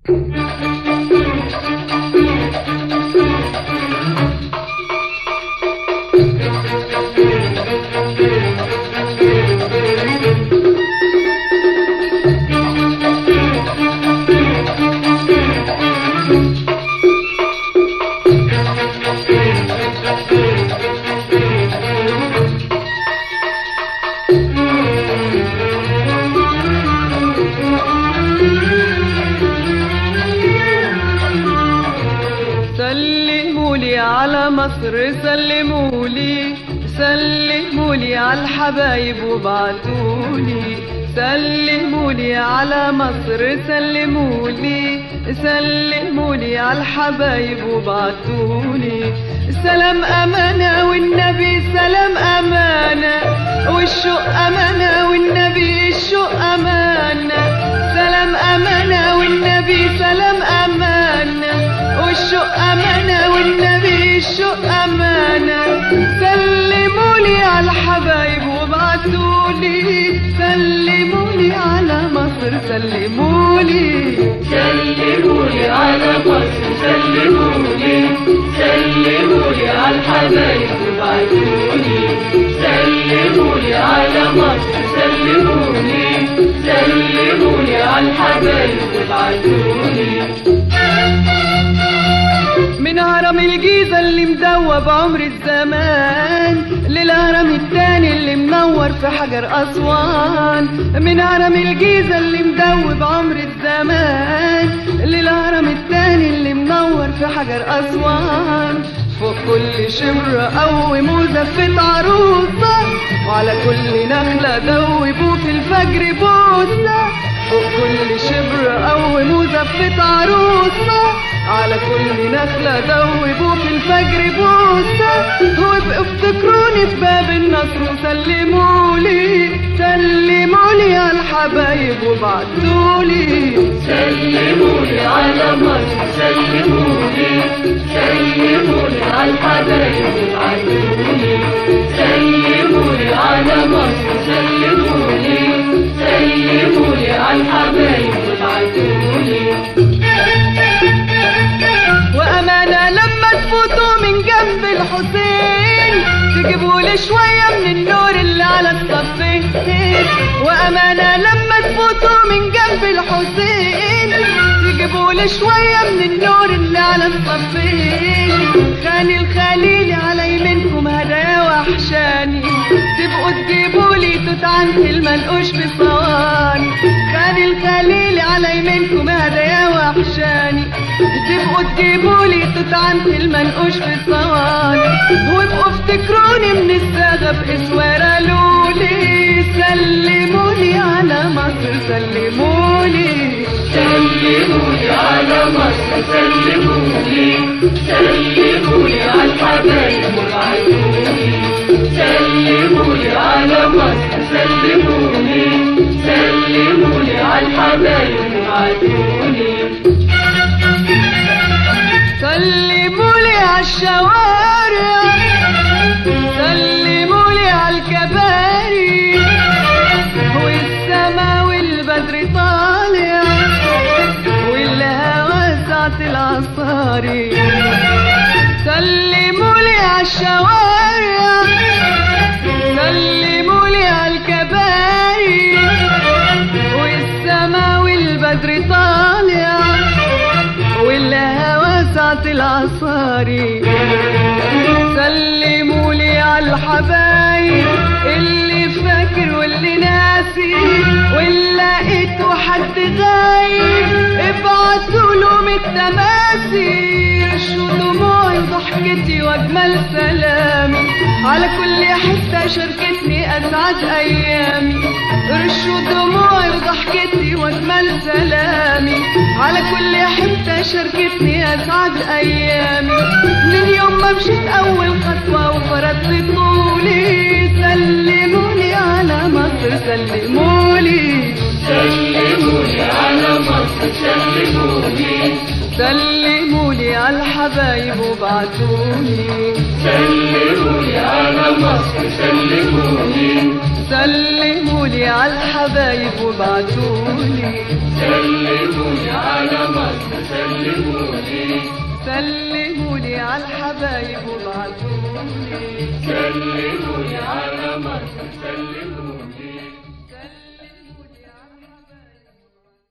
سلموا لي على مصر سلموا لي سلموا لي على الحبايب وبعتوا لي سلموا لي على مصر سلموا لي سلموا لي على الحبايب وبعتوا لي سلام أمانة والنبي سلام أمانة والشوق أمانة والنبي الشوق أمانة سلام أمانة والنبي سلام أمانة والشوق أمانة والنبي الشوق أمانة سلموا لي على الحبايب وابعتوا لي سلموا لي على مصر سلموا لي سلموا لي على مصر سلموا لي سلموا لي على الحبايب وابعتوا لي سلموا لي على مصر سلموا لي سلموا لي على الحبايب وابعتوا لي من هرم الجيزة اللي مدوب عمر الزمان للهرم التاني اللي منور في حجر أسوان من هرم الجيزة اللي مدوب عمر الزمان للهرم التاني اللي منور في حجر أسوان فوق كل شمر قوموا زفة عروسة وعلى كل نخلة دوبوا في الفجر بوسة فوق كل شبر قوموا زفة عروسة على كل نخلة دوبوا في الفجر بوسة وابقوا افتكروني في باب النصر وسلموا لي سلموا لي على الحبايب وبعتوا لي سلموا لي على مصر سلموا لي سلموا لي على الحبايب وابعتوا لي سلموا لي على مصر سلموا لي سلموا لي على الحبايب وابعتوا لي وأمانة لما تفوتوا من جنب الحسين تجيبوا لي شوية من النور اللي على الصفين وأمانة لما تفوتوا من جنب الحسين تجيبوا لي شوية من النور اللي على الصفين خاني الخليل على يمينكم هدايا وحشاني تبقوا تجيبوا لي توت عنتي المنقوش بصواني خاني الخليل على يمينكم هدايا وحشاني تبقوا تجيبوا لي توت عنتي المنقوش بصواني وابقوا افتكروني من الساغة بإسوارة لولي سلموني على مصر سلموني سلموا لي على مصر سلموا لي سلموا لي على الحبايب وابعتوا لي سلموا لي على مصر سلموا لي سلموا لي على الحبايب وابعتوا لي سلموا لي على الشوارع سلموا لي على الكباري والسما والبدر طالع والهوى ساعة العصاري سلموا لي على الشوارع سلموا لي على الكباري والسما والبدر طالع والهوى ساعة العصاري سلموا لي على الحبايب اللي فاكر واللي ناسي واللي لقيته حد غايب ابعتوا لهم التماثيل شو دموعي ضحكتي واجمل سلامي على كل حتة شاركتني اسعد ايامي رشوا دموعي وضحكتي واجمل سلامي على كل حتة شاركتني اسعد ايامي من يوم ما مشيت اول خطوة وفرضت طولي سلموني على مصر سلموني سلموا لي على مصر سلموا لي سلموني على الحبايب وبعتوني سلموا لي على مصر سلموا لي سلمولي على الحبايب وابعتولي سلموني على مصر سلموني سلمولي على الحبايب وابعتولي سلموني على مصر سلموني